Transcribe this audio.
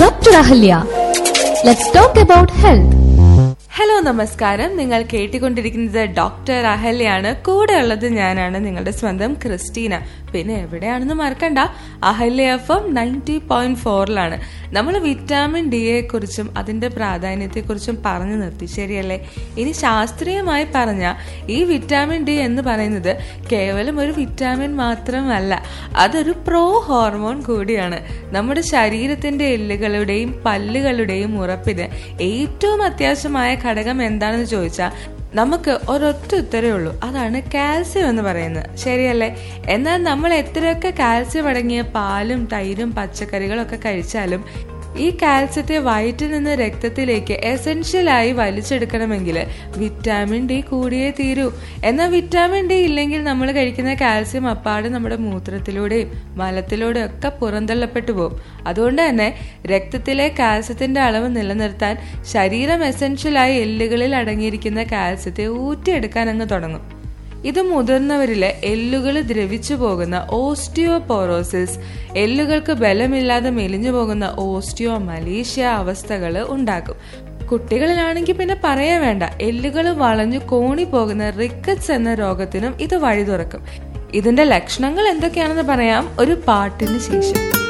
Dr. Ahalya. Let's talk about health. Hello നമസ്കാരം നിങ്ങൾ കേട്ടുകൊണ്ടിരിക്കുന്നത് ഡോക്ടർ അഹല്യാണ് കൂടെ ഉള്ളത് ഞാനാണ് നിങ്ങളുടെ സ്വന്തം ക്രിസ്റ്റീന പിന്നെ എവിടെയാണെന്ന് മറക്കണ്ട Ahalya F M ninety point ഫോറിലാണ് നമ്മൾ വിറ്റാമിൻ ഡിയെ കുറിച്ചും അതിന്റെ പ്രാധാന്യത്തെക്കുറിച്ചും പറഞ്ഞു നിർത്തി ശരിയല്ലേ ഇനി ശാസ്ത്രീയമായി പറഞ്ഞ ഈ വിറ്റാമിൻ ഡി എന്ന് പറയുന്നത് കേവലം ഒരു വിറ്റാമിൻ മാത്രമല്ല അതൊരു പ്രോ ഹോർമോൺ കൂടിയാണ് നമ്മുടെ ശരീരത്തിന്റെ എല്ലുകളുടെയും പല്ലുകളുടെയും ഉറപ്പിന് ഏറ്റവും അത്യാവശ്യമായ ഘടകം എന്താണെന്ന് ചോദിച്ചാൽ നമുക്ക് ഒരൊറ്റ ഉത്തരവേ ഉള്ളൂ അതാണ് കാൽസ്യം എന്ന് പറയുന്നത് ശരിയല്ലേ എന്നാൽ നമ്മൾ എത്രയൊക്കെ കാൽസ്യം അടങ്ങിയ പാലും തൈരും പച്ചക്കറികളും ഒക്കെ കഴിച്ചാലും ഈ കാൽസ്യത്തെ വയറ്റിൽ നിന്ന് രക്തത്തിലേക്ക് എസെൻഷ്യലായി വലിച്ചെടുക്കണമെങ്കിൽ വിറ്റാമിൻ ഡി കൂടിയേ തീരൂ എന്നാൽ വിറ്റാമിൻ ഡി ഇല്ലെങ്കിൽ നമ്മൾ കഴിക്കുന്ന കാൽസ്യം അപ്പാട് നമ്മുടെ മൂത്രത്തിലൂടെയും മലത്തിലൂടെയും ഒക്കെ പുറന്തള്ളപ്പെട്ടു പോകും അതുകൊണ്ട് തന്നെ രക്തത്തിലെ കാൽസ്യത്തിന്റെ അളവ് നിലനിർത്താൻ ശരീരം എസെൻഷ്യലായി എല്ലുകളിൽ അടങ്ങിയിരിക്കുന്ന കാൽസ്യത്തെ ഊറ്റിയെടുക്കാൻ അങ്ങ് തുടങ്ങും ഇത് മുതിർന്നവരിലെ എല്ലുകൾ ദ്രവിച്ചു പോകുന്ന ഓസ്റ്റിയോപോറോസിസ് എല്ലുകൾക്ക് ബലമില്ലാതെ മെലിഞ്ഞു പോകുന്ന ഓസ്റ്റിയോ മലേഷ്യ അവസ്ഥകൾ ഉണ്ടാക്കും കുട്ടികളിലാണെങ്കിൽ പിന്നെ പറയാൻ വേണ്ട എല്ലുകൾ വളഞ്ഞു കോണി പോകുന്ന റിക്കറ്റ്സ് എന്ന രോഗത്തിനും ഇത് വഴി തുറക്കും ഇതിന്റെ ലക്ഷണങ്ങൾ എന്തൊക്കെയാണെന്ന് പറയാം ഒരു പാട്ടിന് ശേഷം